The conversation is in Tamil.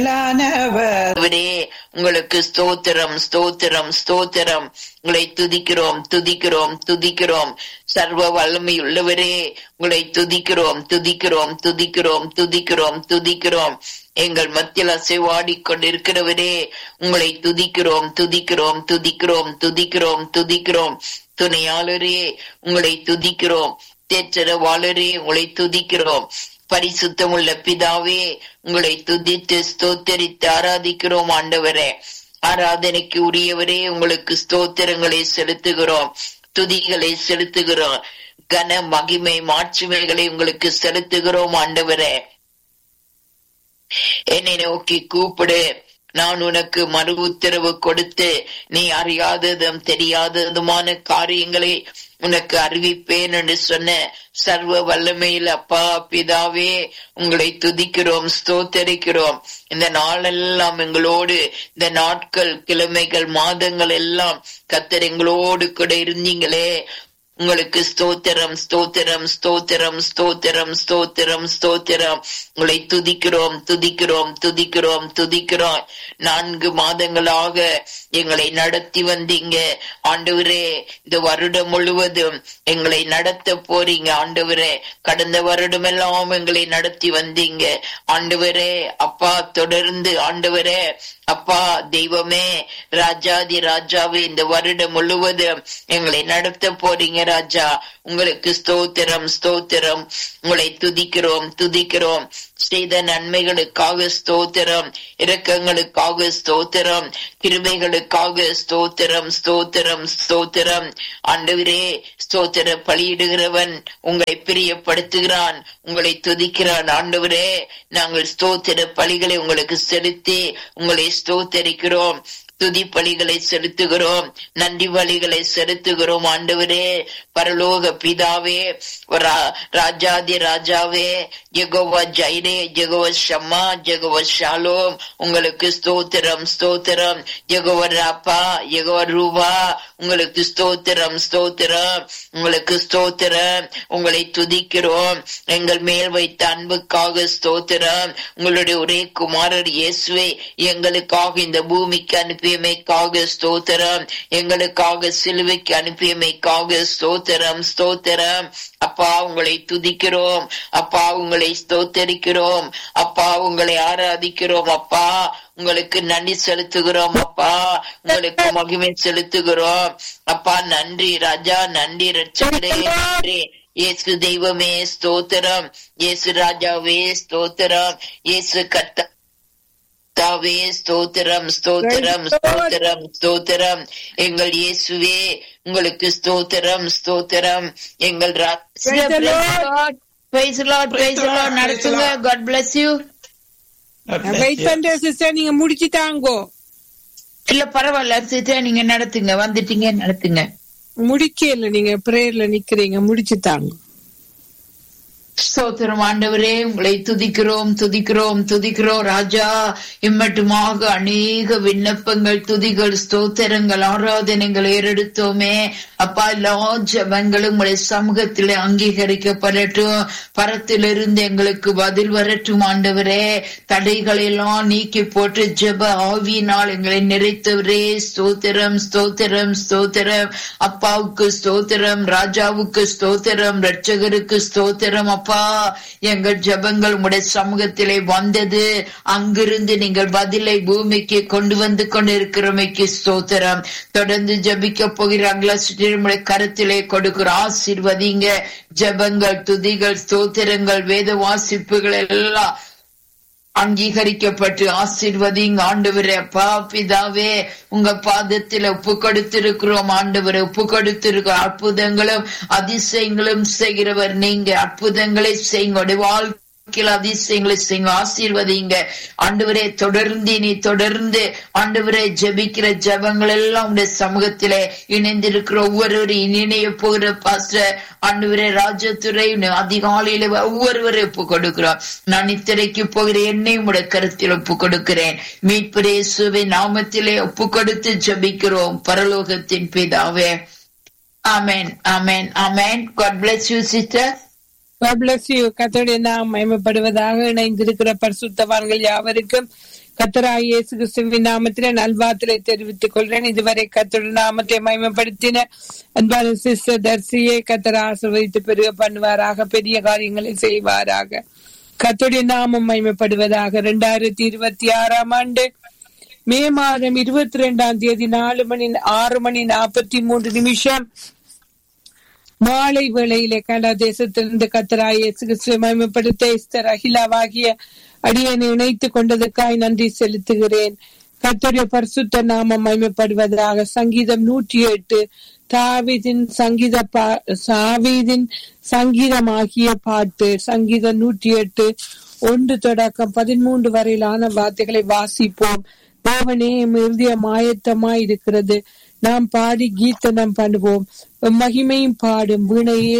மேலானவர் ஆண்டவரே உங்களுக்கு ஸ்தோத்திரம் ஸ்தோத்திரம் ஸ்தோத்திரம் உங்களை துதிக்கிறோம் துதிக்கிறோம் துதிக்கிறோம் சர்வ வல்லமை உள்ளவரே உங்களை துதிக்கிறோம் துதிக்கிறோம் துதிக்கிறோம் துதிக்கிறோம் துதிக்கிறோம் எங்கள் மத்தியில் அசைவாடி கொண்டிருக்கிறவரே உங்களை துதிக்கிறோம் துதிக்கிறோம் துதிக்கிறோம் துதிக்கிறோம் துதிக்கிறோம் துணையாளரே உங்களை துதிக்கிறோம் தேற்றரவாளரே உங்களை துதிக்கிறோம் பரிசுத்தமுள்ள பிதாவே உங்களை துதித்து ஸ்தோத்தரித்து ஆராதிக்கிறோம் ஆண்டவரே ஆராதனைக்கு உரியவரே உங்களுக்கு ஸ்தோத்திரங்களை செலுத்துகிறோம் துதிகளை செலுத்துகிறோம் கன மகிமை மாட்சிமைகளை உங்களுக்கு செலுத்துகிறோம் ஆண்டவரே என்னை நோக்கி கூப்பிடு நான் உனக்கு மறு உத்தரவு கொடுத்து நீ அறியாததும் தெரியாததுமான காரியங்களை உனக்கு அறிவிப்பேன் என்று சொன்ன சர்வ வல்லமையில் அப்பா பிதாவே உங்களை துதிக்கிறோம் ஸ்தோத்தரிக்கிறோம் இந்த நாளெல்லாம் எங்களோடு இந்த நாட்கள் கிழமைகள் மாதங்கள் எல்லாம் கத்தர் எங்களோடு கூட இருந்தீங்களே உங்களுக்கு ஸ்தோத்திரம் ஸ்தோத்திரம் ஸ்தோத்திரம் ஸ்தோத்திரம் ஸ்தோத்திரம் ஸ்தோத்திரம் உங்களை துதிக்கிறோம் துதிக்கிறோம் துதிக்கிறோம் துதிக்கிறோம் நான்கு மாதங்களாக எங்களை நடத்தி வந்தீங்க ஆண்டவரே இந்த வருடம் முழுவதும் எங்களை நடத்த போறீங்க ஆண்டவரே கடந்த வருடம் எல்லாம் எங்களை நடத்தி வந்தீங்க ஆண்டவரே அப்பா தொடர்ந்து ஆண்டவரே அப்பா தெய்வமே ராஜாதி ராஜாவே இந்த வருடம் முழுவதும் எங்களை நடத்த போறீங்க ராஜா உங்களுக்கு ஸ்தோத்திரம் ஸ்தோத்திரம் உங்களை துதிக்கிறோம் துதிக்கிறோம் செய்த நன்மைகளுக்காக ஸ்தோத்திரம் இரக்கங்களுக்காக ஸ்தோத்திரம் கிருபைகளுக்காக ஸ்தோத்திரம் ஸ்தோத்திரம் ஸ்தோத்திரம் ஆண்டவரே ஸ்தோத்திர பலியிடுகிறவன் உங்களை பிரியப்படுத்துகிறான் உங்களை துதிக்கிறான் ஆண்டவரே நாங்கள் ஸ்தோத்திர பலிகளை உங்களுக்கு செலுத்தி உங்களை ஸ்தோத்தரிக்கிறோம் துதி பலிகளை செலுத்துகிறோம் நன்றி பலிகளை செலுத்துகிறோம் ஆண்டவரே பரலோக பிதாவே ரா- ராஜாதி ராஜாவே Jehovah Jireh Jehovah Shammah Jehovah Shalom உங்களுக்கு ஸ்தோத்திரம் ஸ்தோத்திரம் ஜெகோவா ராப்பா ஜெகோவா ரூபா உங்களுக்கு ஸ்தோத்திரம் ஸ்தோத்திரம் உங்களுக்கு ஸ்தோத்திரம் உங்களை துதிக்கிறோம் எங்கள் மேல் வைத்த அன்புக்காக ஸ்தோத்திரம் உங்களுடைய ஒரே குமாரர் இயேசுவை எங்களுக்காக இந்த பூமிக்கு அனுப்பியமைக்காக ஸ்தோத்திரம் எங்களுக்காக சிலுவைக்கு அனுப்பியமைக்காக ஸ்தோத்திரம் ஸ்தோத்திரம் அப்பா உங்களை துதிக்கிறோம் அப்பா உங்களை ஸ்தோத்தரிக்கிறோம் அப்பா உங்களை ஆராதிக்கிறோம் அப்பா உங்களுக்கு நன்றி செலுத்துகிறோம் அப்பா உங்களுக்கு மகிமை செலுத்துகிறோம் அப்பா நன்றி ராஜா நன்றி ரட்சகரே நன்றி இயேசு தெய்வமே ஸ்தோத்திரம் இயேசு ராஜாவே ஸ்தோத்திரம் இயேசு கத்த தாவே ஸ்தோத்திரம் ஸ்தோத்திரம் ஸ்தோத்திரம் ஸ்தோத்திரம் எங்கள் இயேசுவே உங்களுக்கு ஸ்தோத்திரம் ஸ்தோத்திரம் எங்கள் ரா- Praise the Lord. Praise the Lord, praise the Lord. நடத்துங்க God bless you. வெயிட் பண்றேன் சிஸ்டர் நீங்க முடிச்சுட்டாங்கோ இல்ல பரவாயில்ல சிஸ்டர் நீங்க நடத்துங்க வந்துட்டீங்க நடத்துங்க முடிக்கல நீங்க பிரேயர்ல நிக்கிறீங்க முடிச்சுட்டாங்க ஸ்தோத்திரம் ஆண்டவரே உங்களை துதிக்கிறோம் துதிக்கிறோம் துதிக்கிறோம் ராஜா இம்மட்டுமாக அநேக விண்ணப்பங்கள் துதிகள் ஸ்தோத்திரங்கள் ஆராதனைகள் ஏறெடுத்தோமே அப்பா எல்லா ஜபங்களும் உங்களுடைய சமூகத்திலே அங்கீகரிக்கப்படட்டும் பரத்திலிருந்து எங்களுக்கு பதில் வரட்டும் ஆண்டவரே தடைகளை எல்லாம் நீக்கி போட்டு ஜெப ஆவியினால் எங்களை நிறைத்தவரே ஸ்தோத்திரம் ஸ்தோத்திரம் ஸ்தோத்திரம் அப்பாவுக்கு ஸ்தோத்திரம் ராஜாவுக்கு ஸ்தோத்திரம் ரட்சகருக்கு ஸ்தோத்திரம் அப்பா எங்கள் ஜெபங்கள் உங்களுடைய சமூகத்திலே வந்தது அங்கிருந்து நீங்கள் பதிலை பூமிக்கு கொண்டு வந்து கொண்டிருக்கிறமைக்கு ஸ்தோத்திரம் தொடர்ந்து ஜெபிக்க போகிறாங்களா உங்களுடைய கருத்திலே கொடுக்கிற ஆசீர்வதிங்க ஜெபங்கள் துதிகள் ஸ்தோத்திரங்கள் வேத வாசிப்புகள் எல்லாம் அங்கீகரிக்கப்பட்டு ஆசீர்வதிங்க ஆண்டவரே அப்பா பிதாவே உங்க பாதத்தில் ஒப்பு கொடுத்திருக்கிறோம் ஆண்டவரை ஒப்பு கொடுத்திருக்கிற அற்புதங்களும் அதிசயங்களும் செய்கிறவர் நீங்க அற்புதங்களை செய்யுங்க உடைய வாழ்க்கையில் அதிசயங்களை செய்யுங்க ஆசீர்வதிங்க ஆண்டவரே தொடர்ந்து நீ தொடர்ந்து ஆண்டவரே ஜெபிக்கிற ஜெபங்கள் எல்லாம் உடைய சமூகத்திலே இணைந்திருக்கிற ஒவ்வொருவரையும் இணைய போகிற பாஸ்டர் ஆண்டவரே ராஜத்துறை அதிகாலையில ஒவ்வொருவரை ஒப்பு கொடுக்கிறோம் நான் இத்திரைக்கு போகிற என்னையும் உடைய கருத்தில் ஒப்பு கொடுக்கிறேன் மீட்பரேசுவை நாமத்திலே ஒப்பு கொடுத்து ஜெபிக்கிறோம் பரலோகத்தின் பிதாவே amen amen amen God bless you sister God bless you. கர்த்தருடைய நாம் மகிமைப்படுவதாக இணைந்திருக்கிற பரிசுத்தவான்கள் யாவருக்கும் கத்தராய் இயேசு கிறிஸ்துவின் நாமத்திலே நல்வாத்திரை தெரிவித்துக் கொள்கிறேன் இதுவரை கத்தருடைய நாமத்தை மகிமைப்படுத்தின அன்பான சிஸ்டர் தர்சியை கத்தர் ஆசிர்வதித்து பெருக பண்ணுவாராக பெரிய காரியங்களை செய்வாராக கத்தருடைய நாமம் மகிமைப்படுவதாக இரண்டாயிரத்தி இருபத்தி ஆறாம் ஆண்டு மே மாதம் இருபத்தி ரெண்டாம் தேதி நாலு மணி ஆறு மணி நாற்பத்தி மூன்று நிமிஷம் மாலை வேளையிலே கனடா தேசத்திலிருந்து கத்தராய் இயேசு கிறிஸ்துவை மகிமைப்படுத்த எஸ்தர் அகிலாவாகிய அடியனை இணைத்துக் கொண்டதற்காய் நன்றி செலுத்துகிறேன் கர்த்தருடைய பரிசுத்த நாமம் மகிமைப்படுவதாக சங்கீதம் நூற்றி எட்டு தாவீதின் சங்கீத பா- சாவீதின் சங்கீதமாகிய பாட்டு சங்கீதம் நூற்றி எட்டு ஒன்று தொடக்கம் பதிமூன்று வரையிலான வார்த்தைகளை வாசிப்போம் தேவனே எம் இருதயம் ஆயத்தமாய் இருக்கிறது நாம் பாடி கீர்த்தனம் பண்ணுவோம் மகிமையும் பாடும் வீணையே